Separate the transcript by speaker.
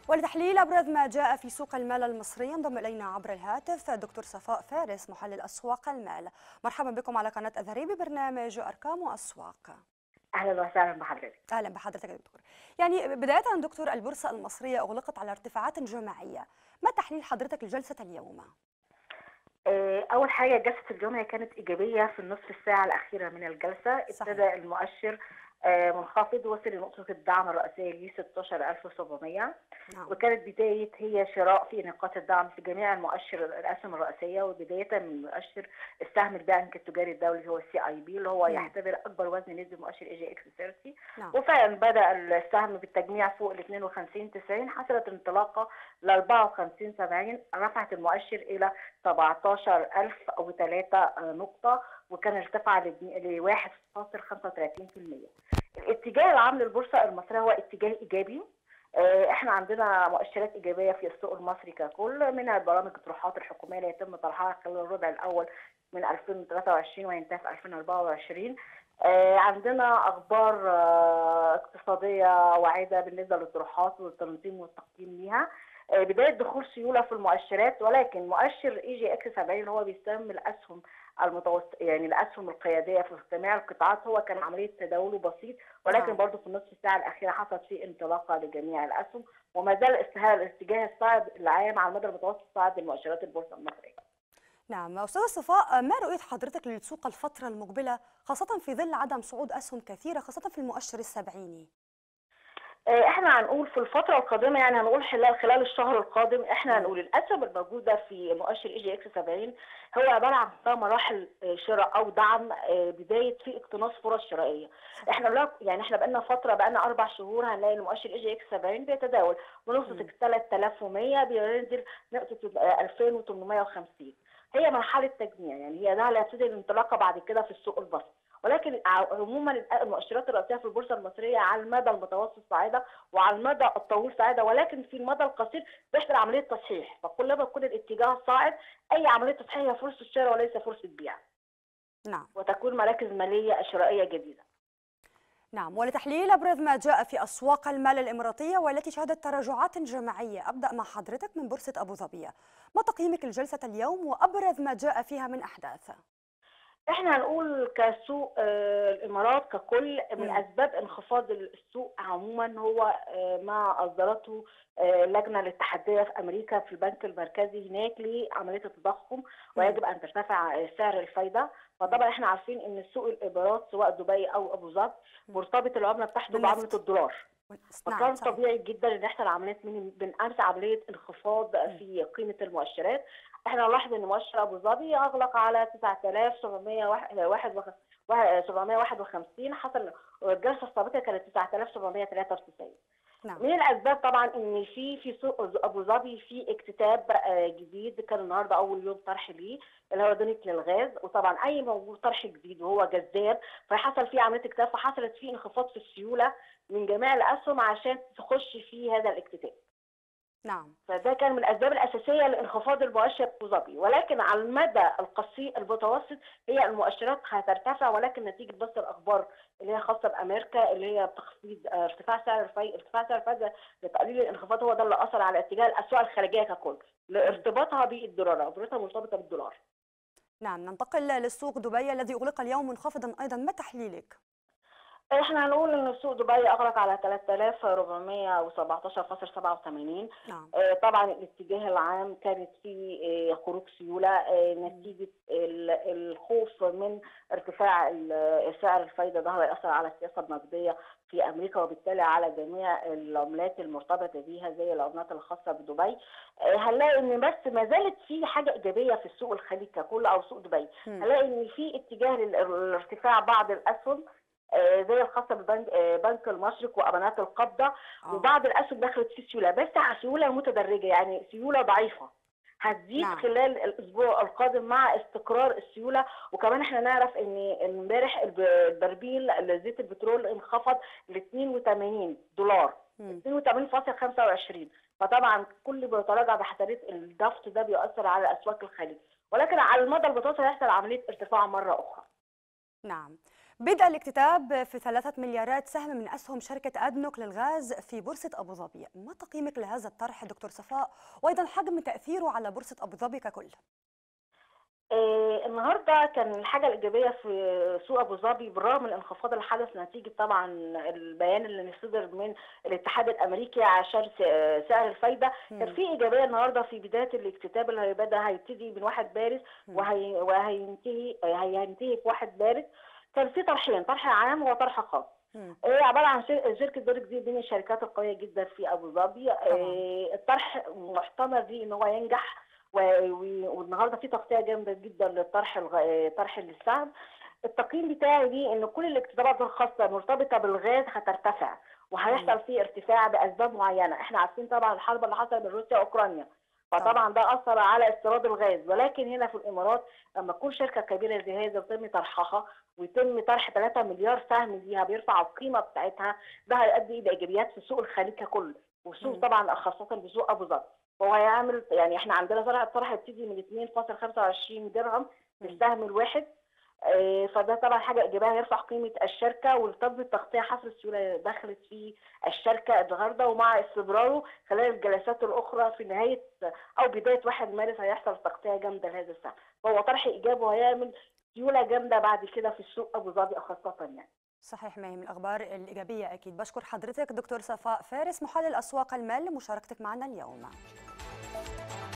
Speaker 1: ولتحليل ابرز ما جاء في سوق المال المصري ينضم الينا عبر الهاتف دكتور صفاء فارس محلل اسواق المال مرحبا بكم على قناه اذهري ببرنامج ارقام واسواق
Speaker 2: اهلا وسهلا بحضرتك
Speaker 1: اهلا بحضرتك يا دكتور يعني بدايه دكتور البورصه المصريه اغلقت على ارتفاعات جماعيه ما تحليل حضرتك لجلسه اليوم
Speaker 2: آه، اول حاجه جلسه اليوم هي كانت ايجابيه في النصف الساعه الاخيره من الجلسه
Speaker 1: صحيح.
Speaker 2: ابتدى المؤشر آه، منخفض وصل لنقطه الدعم الرئيسيه ل 16700
Speaker 1: نعم
Speaker 2: وكانت بدايه هي شراء في نقاط الدعم في جميع المؤشر الاسهم الرئيسيه وبدايه من مؤشر السهم البنك التجاري الدولي اللي هو السي اي بي اللي هو
Speaker 1: مم.
Speaker 2: يعتبر اكبر وزن نسبي مؤشر اي جي اكس 30
Speaker 1: نعم
Speaker 2: وفعلا بدا السهم بالتجميع فوق ال 52 90 حصلت انطلاقه ل 54 70 رفعت المؤشر الى 17003 نقطه وكان ارتفع ل 1.35% الاتجاه العام للبورصه المصريه هو اتجاه ايجابي آه، احنا عندنا مؤشرات ايجابيه في السوق المصري ككل منها برامج الطروحات الحكوميه اللي يتم طرحها خلال الربع الاول من 2023 وينتهي في 2024 آه، عندنا اخبار آه، اقتصاديه واعده بالنسبه للطروحات والتنظيم والتقييم ليها آه، بدايه دخول سيوله في المؤشرات ولكن مؤشر اي جي اكس 70 اللي هو بيسمى الاسهم المتوسط يعني الاسهم القياديه في جميع القطاعات هو كان عمليه تداوله بسيط ولكن
Speaker 1: نعم.
Speaker 2: برضه في النصف الساعه الاخيره حصلت فيه انطلاقه لجميع الاسهم وما زال استهال الاتجاه الصاعد العام على المدى المتوسط صاعد لمؤشرات البورصه المصريه.
Speaker 1: نعم استاذه صفاء ما رؤيه حضرتك للسوق الفتره المقبله خاصه في ظل عدم صعود اسهم كثيره خاصه في المؤشر السبعيني
Speaker 2: آه، احنا هنقول في الفتره القادمه يعني هنقول خلال خلال الشهر القادم احنا هنقول الاسهم الموجوده في مؤشر اي جي اكس 70 هو عباره عن ثلاث مراحل آه، شراء او دعم آه، بدايه في اقتناص فرص شرائيه احنا بلا يعني احنا بقالنا فتره بقالنا اربع شهور هنلاقي المؤشر اي جي اكس 70 بيتداول من نقطه
Speaker 1: مم.
Speaker 2: ال 3100 بينزل نقطه آه، 2850 هي مرحله تجميع يعني هي ده اللي هتبتدي الانطلاقه بعد كده في السوق المصري ولكن ع- عموما المؤشرات الرئيسيه في البورصه المصريه على المدى المتوسط صاعده وعلى المدى الطويل صاعده ولكن في المدى القصير بيحصل عمليه تصحيح فكلما يكون الاتجاه صاعد اي عمليه تصحيح هي فرصه شراء وليس فرصه بيع
Speaker 1: نعم
Speaker 2: وتكون مراكز ماليه شرائيه جديده
Speaker 1: نعم ولتحليل ابرز ما جاء في اسواق المال الاماراتيه والتي شهدت تراجعات جماعيه ابدا مع حضرتك من بورصه ابو ظبي ما تقييمك لجلسه اليوم وابرز ما جاء فيها من احداث
Speaker 2: احنا هنقول كسوق آه، الامارات ككل من
Speaker 1: مم.
Speaker 2: اسباب انخفاض السوق عموما هو آه، ما اصدرته آه، اللجنه الاتحاديه في امريكا في البنك المركزي هناك لعمليه التضخم ويجب ان ترتفع آه، سعر الفايده فطبعا احنا عارفين ان سوق الامارات سواء دبي او ابو ظبي مرتبط العمله بتاعته
Speaker 1: بالنفط.
Speaker 2: بعمله الدولار فكان
Speaker 1: نعم صحيح.
Speaker 2: طبيعي جدا ان يحصل عمليه من بنأمس عمليه انخفاض في قيمه المؤشرات احنا نلاحظ ان مؤشر ابو ظبي اغلق على 9751 حصل الجلسه السابقه كانت 9793
Speaker 1: نعم
Speaker 2: من الاسباب طبعا ان في في سوق ابو ظبي في اكتتاب آه، جديد كان النهارده اول يوم طرح ليه اللي هو دونت للغاز وطبعا اي موجود طرح جديد وهو جذاب فحصل فيه عمليه اكتتاب فحصلت فيه انخفاض في السيوله من جميع الاسهم عشان تخش في هذا الاكتتاب
Speaker 1: نعم
Speaker 2: فده كان من الاسباب الاساسيه لانخفاض المؤشر ابو ظبي ولكن على المدى القصير المتوسط هي المؤشرات هترتفع ولكن نتيجه بس الاخبار اللي هي خاصه بامريكا اللي هي بتخفيض آه، ارتفاع سعر الفاي ارتفاع سعر الفايده لتقليل الانخفاض هو ده اللي اثر على اتجاه الاسواق الخارجيه ككل لارتباطها بالدولار ارتباطها مرتبطه بالدولار
Speaker 1: نعم ننتقل للسوق دبي الذي اغلق اليوم منخفضا ايضا ما تحليلك
Speaker 2: احنا هنقول ان سوق دبي اغلق على 3417.87
Speaker 1: نعم
Speaker 2: آه، طبعا الاتجاه العام كانت في آه، خروج سيوله آه، نتيجه ال- الخوف من ارتفاع ال- سعر الفايده ده هيأثر على السياسه النقديه في امريكا وبالتالي على جميع العملات المرتبطه بيها زي العملات الخاصه بدبي آه، هنلاقي ان بس ما زالت في حاجه ايجابيه في السوق الخليج ككل او سوق دبي
Speaker 1: مم.
Speaker 2: هنلاقي ان في اتجاه لل- لارتفاع بعض الاسهم آه، زي الخاصه ببنك آه، بنك المشرق وامانات القبضه
Speaker 1: آه.
Speaker 2: وبعض الاسهم دخلت في سيوله بس على سيوله متدرجه يعني سيوله ضعيفه هتزيد
Speaker 1: نعم.
Speaker 2: خلال الاسبوع القادم مع استقرار السيوله وكمان احنا نعرف ان امبارح الب- البرميل زيت البترول انخفض ل 82 دولار
Speaker 1: مم.
Speaker 2: 82.25 فطبعا كل ما يتراجع بحسابات الضغط ده بيؤثر على اسواق الخليج ولكن على المدى المتوسط هيحصل عمليه ارتفاع مره اخرى
Speaker 1: نعم بدأ الاكتتاب في ثلاثة مليارات سهم من أسهم شركة أدنوك للغاز في بورصة أبو ظبي ما تقييمك لهذا الطرح دكتور صفاء وأيضا حجم تأثيره على بورصة أبو ظبي ككل
Speaker 2: آه، النهارده كان الحاجه الايجابيه في سوق ابو ظبي بالرغم من الانخفاض اللي حدث نتيجه طبعا البيان اللي صدر من الاتحاد الامريكي عشان س- سعر الفايده كان في ايجابيه النهارده في بدايه الاكتتاب اللي هيبدا هيبتدي من 1 مارس وهي وهينتهي هينتهي في 1 مارس كان في طرحين طرح عام وطرح خاص
Speaker 1: مم.
Speaker 2: هي عباره عن شر- شركه برج دي من الشركات القويه جدا في ابو ظبي آه، الطرح محتمل ليه ان هو ينجح و- و- والنهارده في تغطيه جامده جدا للطرح الغ- آه، طرح السهم التقييم بتاعي ليه ان كل الاكتتابات الخاصه مرتبطه بالغاز هترتفع وهيحصل فيه ارتفاع باسباب معينه احنا عارفين طبعا الحرب اللي حصلت بين روسيا واوكرانيا فطبعا ده اثر على استيراد الغاز ولكن هنا في الامارات لما تكون شركه كبيره زي هذه ويتم طرحها ويتم طرح 3 مليار سهم ليها بيرفع القيمه بتاعتها ده هيؤدي الى ايجابيات في سوق الخليج ككل والسوق
Speaker 1: مم.
Speaker 2: طبعا خاصه في سوق ابو ظبي وهو هيعمل يعني احنا عندنا طرح الطرح يبتدي من 2.25 درهم للسهم الواحد آه، فده طبعا حاجه ايجابيه هيرفع قيمه الشركه وتم التغطيه حصر السيوله دخلت في الشركه النهارده ومع استمراره خلال الجلسات الاخرى في نهايه او بدايه 1 مارس هيحصل تغطيه جامده لهذا السهم فهو طرح ايجابي وهيعمل سيوله جامده بعد كده في السوق ابو ظبي خاصه يعني
Speaker 1: صحيح ما هي من الأخبار الإيجابية أكيد بشكر حضرتك دكتور صفاء فارس محلل أسواق المال لمشاركتك معنا اليوم